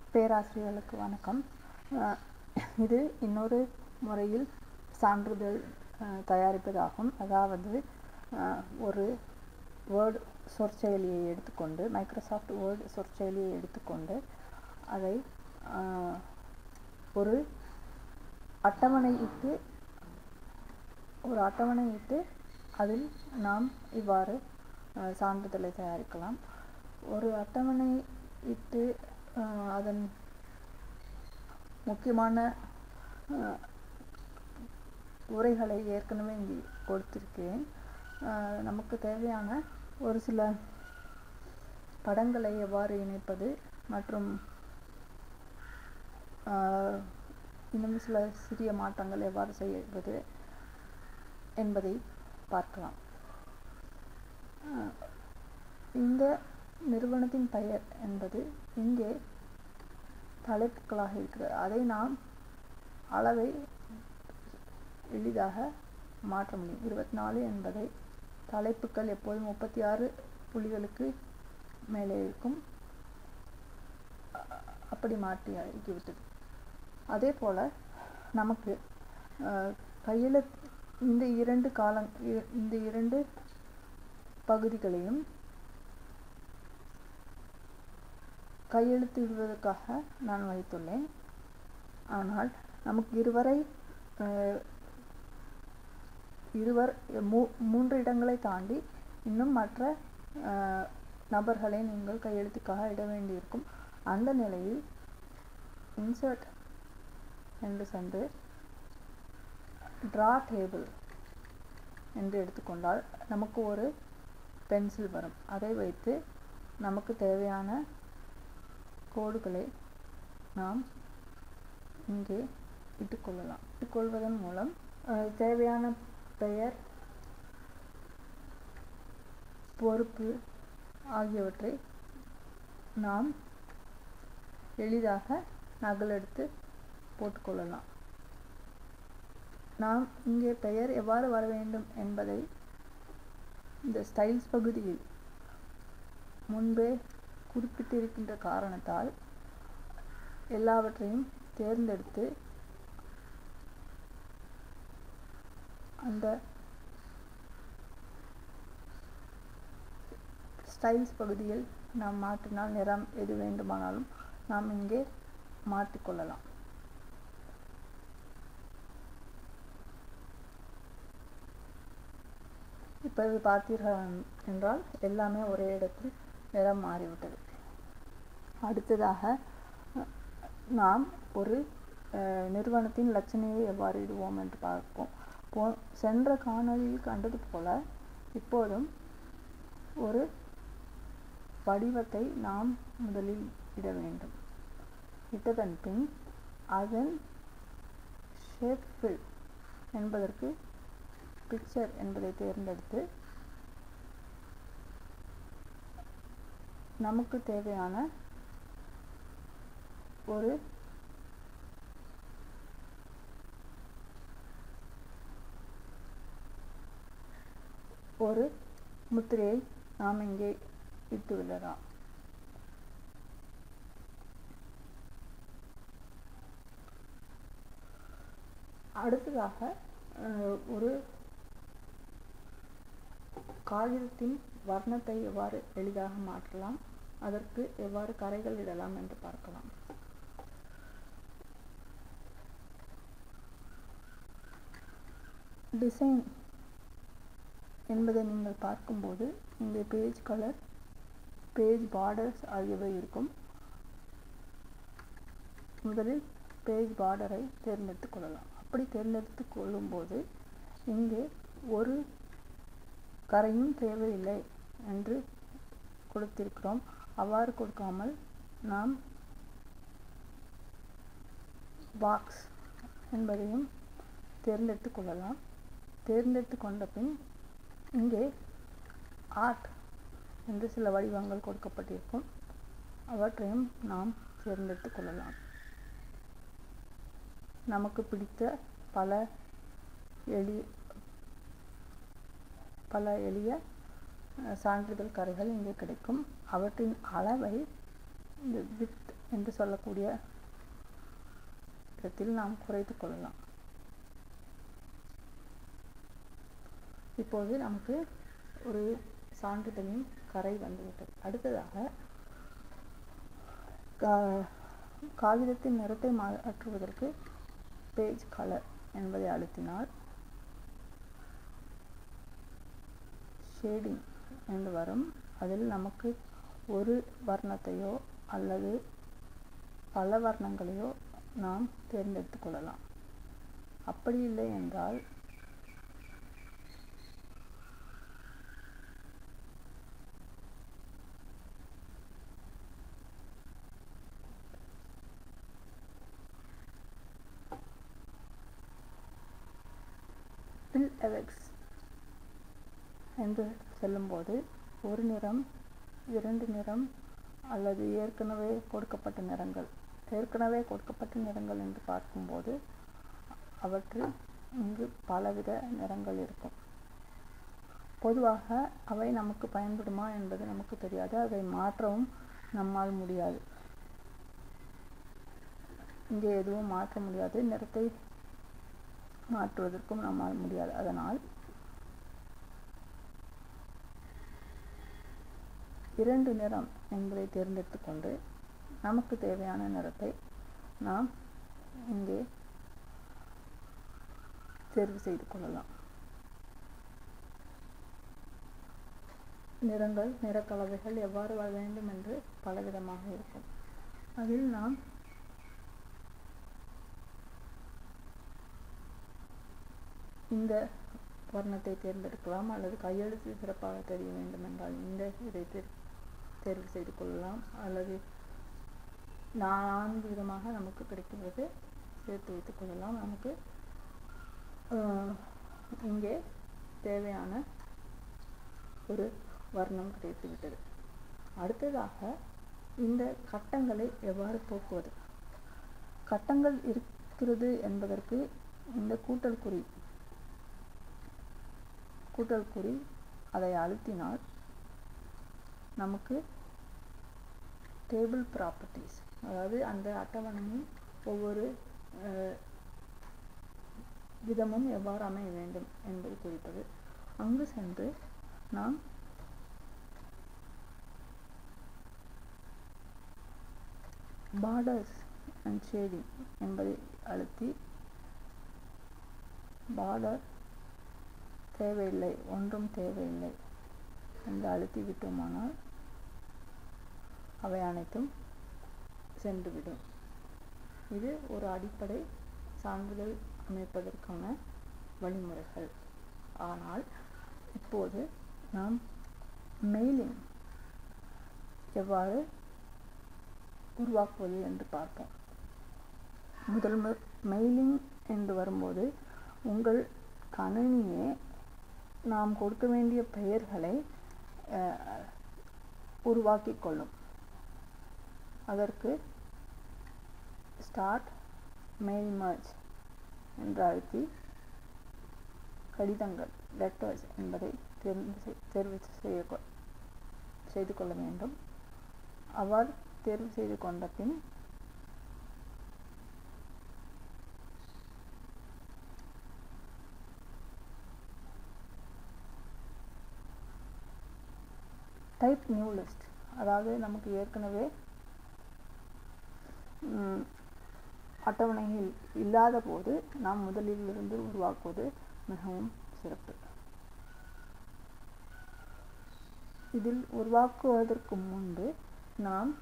பேராசிரியர்களுக்கு வணக்கம் அஹ் இது இன்னொரு முறையில் சான்றிதழ் அஹ், தயாரிப்பதாகும் அதாவது அஹ், ஒரு வேர்ட் சொற்செயலியை எடுத்துக்கொண்டு மைக்ரோசாஃப்ட் வேர்ட் சொற்செயலியை எடுத்துக்கொண்டு அதை அஹ், ஒரு அட்டவணையிட்டு ஒரு அட்டவணையிட்டு அதில் நாம் இவ்வாறு அஹ், சான்றிதழை தயாரிக்கலாம் ஒரு அட்டவணை இட்டு அஹ், அதன் முக்கியமான அஹ், உரைகளை ஏற்கனவே இங்கே கொடுத்திருக்கிறேன் அஹ், நமக்கு தேவையான ஒரு சில படங்களை எவ்வாறு இணைப்பது மற்றும் அஹ், இன்னும் சில சிறிய மாற்றங்கள் எவ்வாறு செய்வது என்பதை பார்க்கலாம் அஹ், இந்த நிறுவனத்தின் பெயர் என்பது இங்கே தலைப்புகளாக இருக்கிறது அதை நாம் அளவை எளிதாக மாற்ற முடியும் இருபத்தி நாலு என்பதை தலைப்புகள் எப்போதும் முப்பத்தி ஆறு புள்ளிகளுக்கு மேலே இருக்கும் அ- அப்படி மாற்றி ஆகிவிட்டது அதே போல் நமக்கு அஹ், கையெழுத்து இந்த இரண்டு காலம் இ- இந்த இரண்டு பகுதிகளையும் கையெழுத்திடுவதற்காக நான் வைத்துள்ளேன் ஆனால் நமக்கு இருவரை அஹ், இருவர் மூ மூன்று இடங்களை தாண்டி இன்னும் மற்ற அஹ், நபர்களை நீங்கள் கையெழுத்துக்காக இட வேண்டியிருக்கும் அந்த நிலையில் இன்சர்ட் என்று சென்று ட்ரா டேபிள் என்று எடுத்துக்கொண்டால் நமக்கு ஒரு பென்சில் வரும் அதை வைத்து நமக்கு தேவையான கோடுகளை நாம் இங்கே இட்டுக்கொள்ளலாம் இட்டுக்கொள்வதன் மூலம் அஹ், தேவையான பெயர் பொறுப்பு ஆகியவற்றை நாம் எளிதாக நகலெடுத்து போட்டுக்கொள்ளலாம் நாம் இங்கே பெயர் எவ்வாறு வர வேண்டும் என்பதை இந்த ஸ்டைல்ஸ் பகுதியில் முன்பே குறிப்பிட்டிருக்கின்ற காரணத்தால் எல்லாவற்றையும் தேர்ந்தெடுத்து அந்த ஸ்டைல்ஸ் பகுதியில் நாம் மாற்றினால் நிறம் எது வேண்டுமானாலும் நாம் இங்கே மாற்றிக்கொள்ளலாம் இப்பொழுது பார்த்தீர்கள் என்றால் எல்லாமே ஒரே இடத்தில் நிறம் மாறிவிட்டது அடுத்ததாக அஹ், நாம் ஒரு அஹ், நிறுவனத்தின் லட்சணையை எவ்வாறு இடுவோம் என்று பார்ப்போம் போ சென்ற காணொளியில் கண்டது போல இப்போதும் ஒரு வடிவத்தை நாம் முதலில் இட வேண்டும் இட்டதன் பின் அதன் ஷேப் ஃபில் என்பதற்கு பிக்சர் என்பதை தேர்ந்தெடுத்து நமக்கு தேவையான ஒரு ஒரு முத்திரையை நாம் இங்கே இட்டு விடலாம் அடுத்ததாக அஹ், ஒரு காகிதத்தின் வர்ணத்தை எவ்வாறு எளிதாக மாற்றலாம் அதற்கு எவ்வாறு கரைகள் இடலாம் என்று பார்க்கலாம் டிசைன் என்பதை நீங்கள் பார்க்கும்போது இங்கே பேஜ் கலர் பேஜ் பார்டர்ஸ் ஆகியவை இருக்கும் முதலில் பேஜ் பார்டரை தேர்ந்தெடுத்துக் கொள்ளலாம் அப்படி தேர்ந்தெடுத்து கொள்ளும்போது இங்கே ஒரு கரையும் தேவையில்லை என்று கொடுத்திருக்கிறோம் அவ்வாறு கொடுக்காமல் நாம் பாக்ஸ் என்பதையும் தேர்ந்தெடுத்து கொள்ளலாம் தேர்ந்தெடுத்து கொண்ட பின் இங்கே ஆர்ட் என்று சில வடிவங்கள் கொடுக்கப்பட்டிருக்கும் அவற்றையும் நாம் தேர்ந்தெடுத்து கொள்ளலாம் நமக்கு பிடித்த பல எளி பல எளிய அஹ், சான்றிதழ் கரைகள் இங்கே கிடைக்கும் அவற்றின் அளவை இந்த வித் என்று சொல்லக்கூடிய இடத்தில் நாம் குறைத்து கொள்ளலாம் இப்போது நமக்கு ஒரு சான்றிதழின் கரை வந்துவிட்டது அடுத்ததாக கா- காகிதத்தின் நிறத்தை மாற்றுவதற்கு பேஜ் கலர் என்பதை அழுத்தினால் ஷேடிங் என்று வரும் அதில் நமக்கு ஒரு வர்ணத்தையோ அல்லது பல வர்ணங்களையோ நாம் தேர்ந்தெடுத்துக் கொள்ளலாம் அப்படி இல்லை என்றால் பில் எவெக்ஸ் என்று செல்லும்போது ஒரு நிறம் இரண்டு நிறம் அல்லது ஏற்கனவே கொடுக்கப்பட்ட நிறங்கள் ஏற்கனவே கொடுக்கப்பட்ட நிறங்கள் என்று பார்க்கும்போது அவற்றில் இங்கு பலவித நிறங்கள் இருக்கும் பொதுவாக அவை நமக்கு பயன்படுமா என்பது நமக்கு தெரியாது அதை மாற்றவும் நம்மால் முடியாது இங்கே எதுவும் மாற்ற முடியாது நிறத்தை மாற்றுவதற்கும் நம்மால் முடியாது அதனால் இரண்டு நிறம் என்பதை தேர்ந்தெடுத்துக் கொண்டு நமக்கு தேவையான நிறத்தை நாம் இங்கே தேர்வு செய்து கொள்ளலாம் நிறங்கள் நிறக்கலவைகள் எவ்வாறு வர வேண்டும் என்று பலவிதமாக இருக்கும் அதில் நாம் இந்த வர்ணத்தை தேர்ந்தெடுக்கலாம் அல்லது கையெழுத்து சிறப்பாக தெரிய வேண்டும் என்றால் இந்த இதை தேர் தேர்வு செய்து கொள்ளலாம் அல்லது நான்கு விதமாக நமக்கு கிடைக்கின்றது சேர்த்து வைத்துக் கொள்ளலாம் நமக்கு ஆஹ், இங்கே தேவையான ஒரு வர்ணம் கிடைத்து விட்டது அடுத்ததாக இந்த கட்டங்களை எவ்வாறு போக்குவது கட்டங்கள் இருக்கிறது என்பதற்கு இந்த கூட்டல் குறி கூட்டல் குறி அதை அழுத்தினால் நமக்கு டேபிள் ப்ராப்பர்ட்டிஸ் அதாவது அந்த அட்டவணையின் ஒவ்வொரு அஹ், விதமும் எவ்வாறு அமைய வேண்டும் என்பது குறிப்பது அங்கு சென்று நாம் பார்டர்ஸ் அண்ட் ஷேடிங் என்பதை அழுத்தி பார்டர் தேவையில்லை ஒன்றும் தேவையில்லை என்று அழுத்தி விட்டோமானால் அவை அனைத்தும் சென்றுவிடும் இது ஒரு அடிப்படை சான்றிதழ் அமைப்பதற்கான வழிமுறைகள் ஆனால் இப்போது நாம் மெயிலிங் எவ்வாறு உருவாக்குவது என்று பார்ப்போம் முதல் மெயிலிங் என்று வரும்போது உங்கள் கணினியே நாம் கொடுக்க வேண்டிய பெயர்களை அஹ், உருவாக்கிக் கொள்ளும் அதற்கு ஸ்டார்ட் மெயில் மர்ஜ் என்று அழுத்தி கடிதங்கள் லெட்டர்ஸ் என்பதை தேர்ந்து செய்- தேர்வு செய்ய கொ- செய்து கொள்ள வேண்டும் அவ்வாறு தேர்வு செய்து கொண்ட பின் டைப் நியூ லிஸ்ட் அதாவது நமக்கு ஏற்கனவே ம், அட்டவணையில் இல்லாத போது நாம் முதலில் இருந்து உருவாக்குவது மிகவும் சிறப்பு இதில் உருவாக்குவதற்கு முன்பு நாம்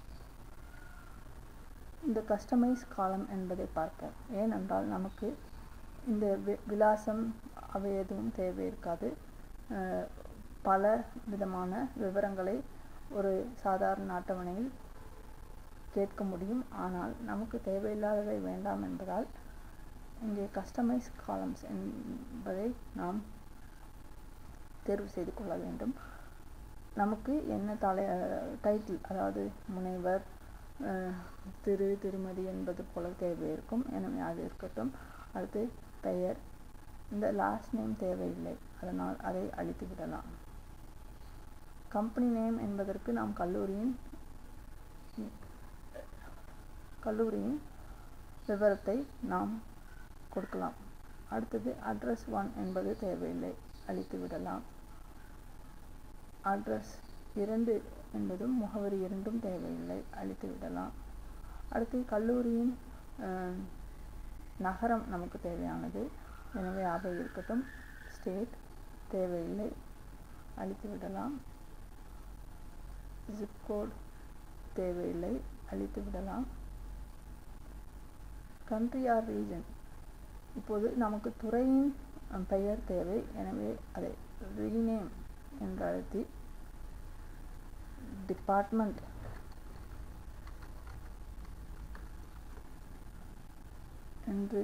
இந்த கஸ்டமைஸ் காலம் என்பதை பார்ப்போம் ஏனென்றால் நமக்கு இந்த வி- விலாசம் அவை எதுவும் தேவை இருக்காது அஹ், பல விதமான விவரங்களை ஒரு சாதாரண அட்டவணையில் கேட்க முடியும் ஆனால் நமக்கு தேவையில்லாதவை வேண்டாம் என்பதால் இங்கே கஸ்டமைஸ் காலம்ஸ் என்பதை நாம் தேர்வு செய்து கொள்ள வேண்டும் நமக்கு என்ன தலை டைட்டில் அதாவது முனைவர் அஹ், திரு திருமதி என்பது போல தேவை இருக்கும் எனவே அது இருக்கட்டும் அடுத்து பெயர் இந்த லாஸ்ட் நேம் தேவையில்லை அதனால் அதை அழித்து விடலாம் கம்பெனி நேம் என்பதற்கு நாம் கல்லூரியின் கல்லூரியின் விவரத்தை நாம் கொடுக்கலாம் அடுத்தது அட்ரஸ் ஒன் என்பது தேவையில்லை அழித்து விடலாம் அட்ரஸ் இரண்டு என்பதும் முகவரி இரண்டும் தேவையில்லை அழித்து விடலாம் அடுத்து கல்லூரியின் அஹ், நகரம் நமக்கு தேவையானது எனவே அவை இருக்கட்டும் ஸ்டேட் தேவையில்லை அழித்து விடலாம் ஜிப் கோட் தேவையில்லை அழித்து விடலாம் கண்ட்ரி ஆர் ரீஜன் இப்போது நமக்கு துறையின் அஹ், பெயர் தேவை எனவே அதை ரீநேம் என்று அழுத்தி டிபார்ட்மெண்ட் என்று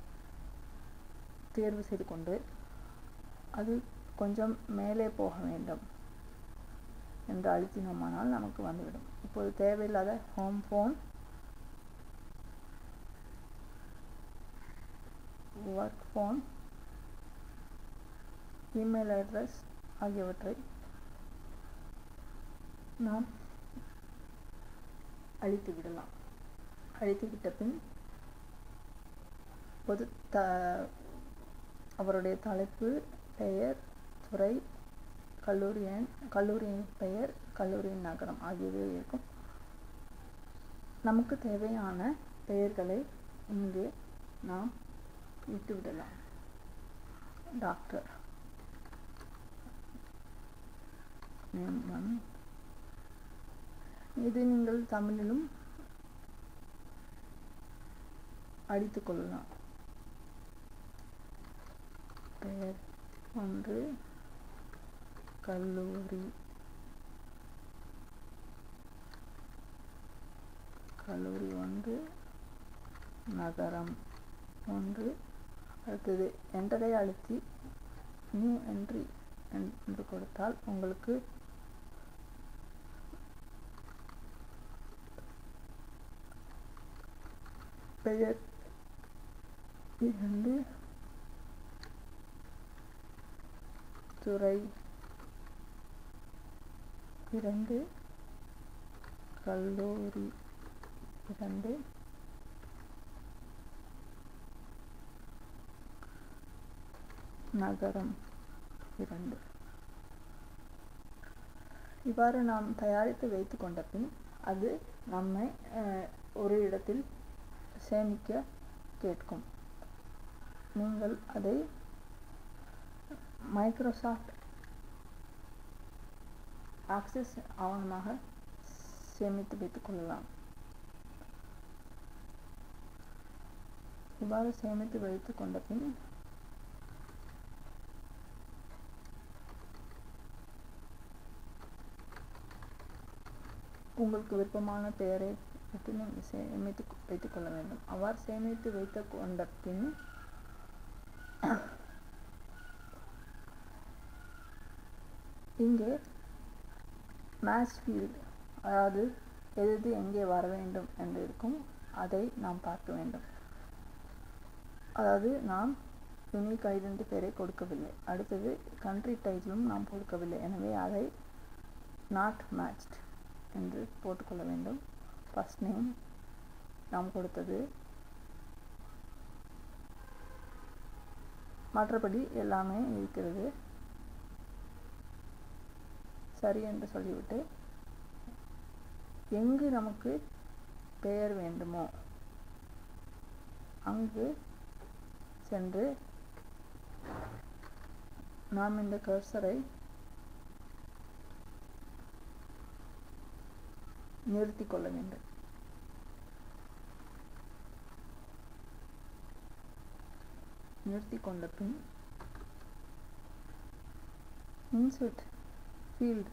தேர்வு செய்து கொண்டு அது கொஞ்சம் மேலே போக வேண்டும் என்று அழுத்தினோமானால் நமக்கு வந்துவிடும் இப்போது தேவையில்லாத home phone work phone email address ஆகியவற்றை நாம் அழித்து விடலாம் அழித்து விட்ட பின் பொது த அவருடைய தலைப்பு பெயர் துறை கல்லூரி எண் கல்லூரியின் பெயர் கல்லூரியின் நகரம் ஆகியவை இருக்கும் நமக்கு தேவையான பெயர்களை இங்கு நாம் விட்டுவிடலாம் டாக்டர் நேம் ஒன் இது நீங்கள் தமிழிலும் அடித்துக் கொள்ளலாம் பெயர் ஒன்று கல்லூரி கல்லூரி ஒன்று நகரம் ஒன்று அடுத்தது என்டரை அழுத்தி நியூ என்ட்ரி என்று கொடுத்தால் உங்களுக்கு பெயர் இரண்டு துறை இரண்டு கல்லூரி இரண்டு நகரம் இரண்டு இவ்வாறு நாம் தயாரித்து வைத்து கொண்ட பின் அது நம்மை அஹ், ஒரு இடத்தில் சேமிக்க கேட்கும் நீங்கள் அதை மைக்ரோசாஃப்ட் ஆக்சஸ் ஆவணமாக சேமித்து வைத்துக் கொள்ளலாம் இவ்வாறு சேமித்து வைத்துக் கொண்ட பின் உங்களுக்கு விருப்பமான பெயரை விட்டு நீங்கள் சேமித்து வைத்துக் கொள்ள வேண்டும் அவ்வாறு சேமித்து வைத்து கொண்ட பின் இங்கே மேட்ச் ஃபீல்ட் அதாவது எது எது எங்கே வர வேண்டும் என்று இருக்கும் அதை நாம் பார்க்க வேண்டும் அதாவது நாம் யுனிக் ஐடென்டிஃபையரை கொடுக்கவில்லை அடுத்தது கண்ட்ரி டைட்டிலும் நாம் கொடுக்கவில்லை எனவே அதை நாட் மேட்ச்ட் என்று போட்டுக்கொள்ள வேண்டும் ஃபர்ஸ்ட் நேம் நாம் கொடுத்தது மற்றபடி எல்லாமே இருக்கிறது சரி என்று சொல்லிவிட்டு எங்கு நமக்கு பெயர் வேண்டுமோ அங்கு சென்று நாம் இந்த கர்சரை நிறுத்திக் கொள்ள வேண்டும் நிறுத்திக் கொண்ட பின் இன்சர்ட் ஃபீல்ட்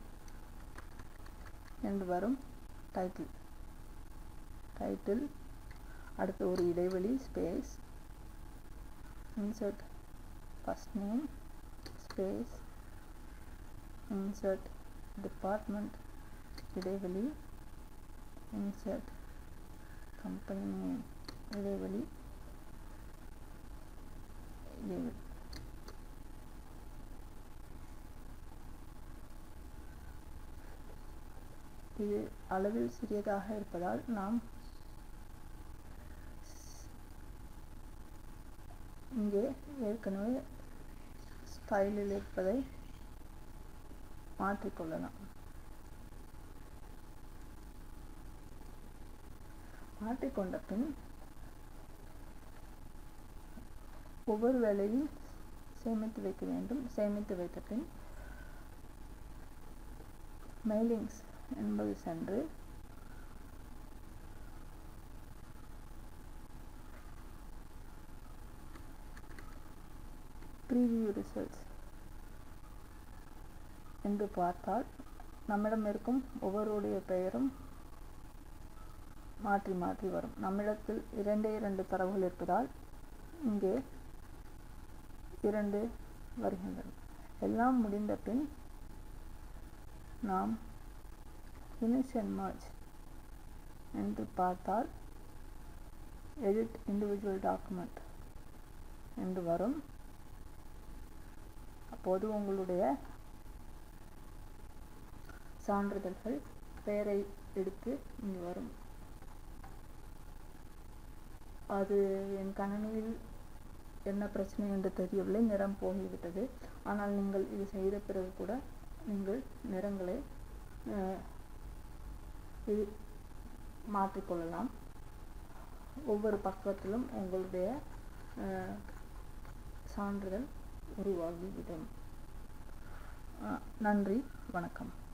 என்று வரும் டைட்டில் டைட்டில் அடுத்து ஒரு இடைவெளி space insert first name space insert department இடைவெளி இன்சர்ட் கம்பெனி நேம் இடைவெளி இடைவெளி இது அளவில் சிறியதாக இருப்பதால் நாம் இங்கே ஏற்கனவே ஸ்டைலில் இருப்பதை மாற்றிக்கொள்ளலாம் மாற்றிக்கொண்ட பின் ஒவ்வொரு வேலையும் சேமித்து வைக்க வேண்டும் சேமித்து வைத்த பின் மெயிலிங்ஸ் என்பது சென்று ப்ரீவியூ ரிசல்ட்ஸ் என்று பார்த்தால் நம்மிடம் இருக்கும் ஒவ்வொருடைய பெயரும் மாற்றி மாற்றி வரும் நம்மிடத்தில் இரண்டே இரண்டு தரவுகள் இருப்பதால் இங்கே இரண்டு வருகின்றன எல்லாம் முடிந்த பின் நாம் finish and merge என்று பார்த்தால் எடிட் இண்டிவிஜுவல் டாக்குமெண்ட் என்று வரும் அப்போது உங்களுடைய சான்றிதழ்கள் பெயரை எடுத்து இங்கு வரும் அது என் கணனியில் என்ன பிரச்சனை என்று தெரியவில்லை நிறம் போய்விட்டது ஆனால் நீங்கள் இது செய்த பிறகு கூட நீங்கள் நிறங்களை அஹ், இது மாற்றிக்கொள்ளலாம் ஒவ்வொரு பக்கத்திலும் உங்களுடைய அஹ், சான்றிதழ் உருவாகிவிடும் அஹ், நன்றி வணக்கம்